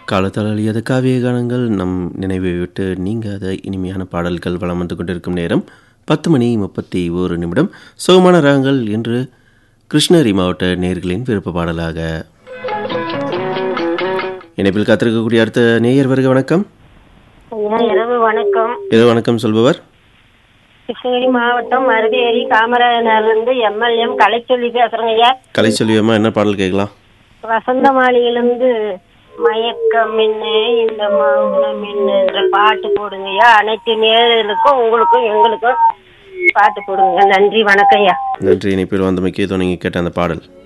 காலத்தால் அழியாத காவிய கானங்கள் நம் நினைவை விட்டு நீங்காத இனிமையான பாடல்கள் வலம் வந்து கொண்டிருக்கும் நேரம் பத்து மணி முப்பத்தி ஓரு நிமிடம் சுகமான ராகங்கள் என்று கிருஷ்ணகிரி மாவட்ட நேயர்களின் விருப்ப பாடலாக இணைப்பில் காத்திருக்கக்கூடிய அடுத்த நேயர் வருக வணக்கம் ஐயா இரவு வணக்கம் இரவு வணக்கம் சொல்பவர் கிருஷ்ணகிரி மாவட்டம் மருதேரி காமராஜர்லேருந்து எம்எல்ஏம் கலைச்சொல்லி பேசுறேங்க ஐயா கலை சொல்வியம்மா என்ன பாடல் கேட்கலாம் வசந்த மாளிகையிலிருந்து மயக்கம் என்ன இந்த மௌனம் என்னன்ற பாட்டு போடுங்க ஐயா அனைத்து நேர்களுக்கும் உங்களுக்கும் எங்களுக்கும் பாட்டு போடுங்க நன்றி வணக்கம் ஐயா நன்றி இணைப்பில் வந்தமைக்கு இதோ நீங்கள் கேட்ட அந்த பாடல்